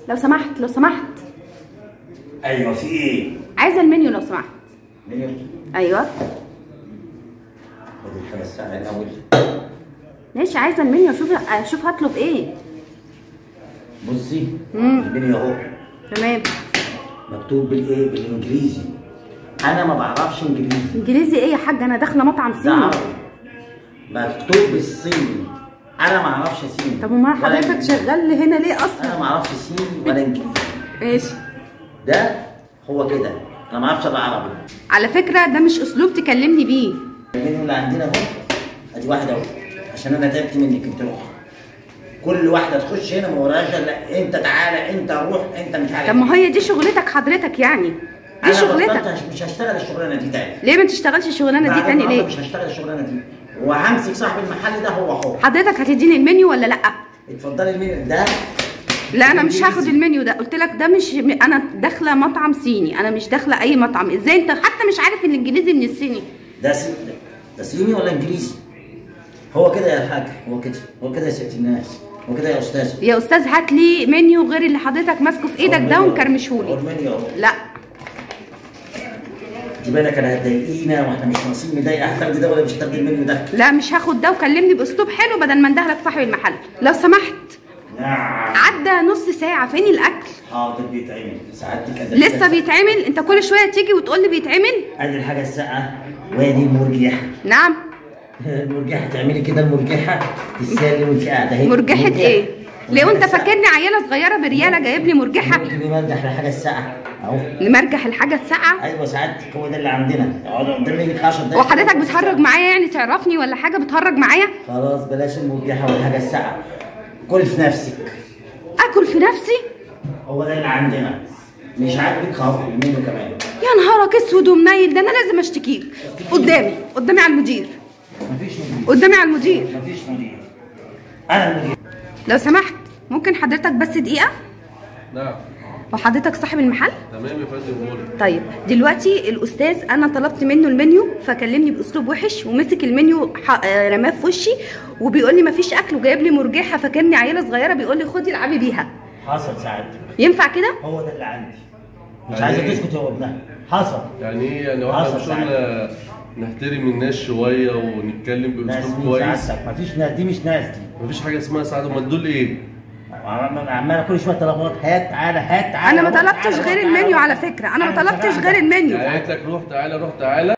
لو سمحت لو سمحت ايوه في ايه؟ عايزه المنيو لو سمحت منيو ايوه خد الخمس ساعة الاول ماشي عايزه المنيو اشوف اشوف هطلب ايه بصي مم. المنيو اهو تمام مكتوب بالايه؟ بالانجليزي انا ما بعرفش انجليزي انجليزي ايه يا حاج انا داخله مطعم ده صيني عربي مكتوب بالصيني انا ما اعرفش صيني طب وما ولا حضرتك إنجليزي. شغال هنا ليه انا اصلا ما اعرفش صيني ولا انجليزي ماشي ده هو كده انا ما اعرفش الا عربي على فكره ده مش اسلوب تكلمني بيه المنيو اللي عندنا اهو ادي واحد اهو عشان انا تعبت منك انت روح كل واحده تخش هنا ما وراهاش الا انت تعالى انت روح انت مش عارف طب ما هي دي شغلتك حضرتك يعني دي أنا شغلتك بطلت مش هشتغل الشغلانه دي تاني ليه ما تشتغلش الشغلانه دي بعد تاني النهاردة ليه مش هشتغل الشغلانه دي وهمسك صاحب المحل ده هو حر حضرتك هتديني المنيو ولا لا اتفضلي المنيو ده لا انا مش هاخد إنجليزي. المنيو ده قلت لك ده مش انا داخله مطعم صيني انا مش داخله اي مطعم ازاي انت حتى مش عارف الانجليزي من الصيني ده سي... ده صيني ولا انجليزي هو كده يا حاج هو كده هو كده يا ست الناس هو كده يا استاذ يا استاذ هات لي منيو غير اللي حضرتك ماسكه في ايدك ده هو ومكرمشهولي المنيو اهو لا دي بالك انا هتضايقينا واحنا مش ناقصين نضايق هتاخدي ده ولا مش هتاخدي المنيو ده لا مش هاخد ده وكلمني باسلوب حلو بدل ما اندهلك صاحب المحل لو سمحت نعم عدى نص ساعه فين الاكل حاضر بيتعمل ساعات دي كده لسه بيتعمل انت كل شويه تيجي وتقول لي بيتعمل ادي الحاجه الساقعه وادي المرجحه نعم المرجحه تعملي كده المرجحه تسالي وانت قاعده اهي مرجحه مرجحة. ايه ليه وانت مرجحة فاكرني عيله صغيره برياله جايب لي مرجحه ممكن يمرجح الحاجه الساقعه اهو نمرجح الحاجه الساقعه ايوه ساعات هو ده اللي عندنا اقعد قدام منك 10 دقايق وحضرتك بتهرج معايا يعني تعرفني ولا حاجه بتهرج معايا خلاص بلاش المرجحه والحاجه الساقعه كل في نفسك اكل في نفسي هو ده اللي عندنا مش عاجبك خلاص منه كمان يا نهارك اسود ومنيل ده انا لازم اشتكيك قدامي قدامي على المدير مفيش مدير قدامي على المدير مفيش مدير انا المدير لو سمحت ممكن حضرتك بس دقيقه نعم وحضرتك صاحب المحل تمام يا فندم قولي طيب دلوقتي الاستاذ انا طلبت منه المنيو فكلمني باسلوب وحش ومسك المنيو ح- آه، رماه في وشي وبيقول لي مفيش اكل وجايب لي مرجحه فاكرني عيله صغيره بيقول لي خدي العبي بيها حصل ساعات ينفع كده هو ده اللي عندي مش يعني عايزه إيه؟ تسكت هو ابنها حصل يعني ايه يعني واحنا حصل مش قلنا نحترم الناس شويه ونتكلم ناس باسلوب مين كويس سعادتك مفيش ناس دي مش ناس دي مفيش حاجه اسمها سعاده امال دول ايه؟ عمال عمال كل شويه طلبات هات تعالى هات تعالى انا ما روح طلبتش تعالى، غير روح تعالى، المنيو روح. على فكره انا ما أنا مش طلبتش هعمل غير ده. المنيو يعني قالت لك روح تعالى روح تعالى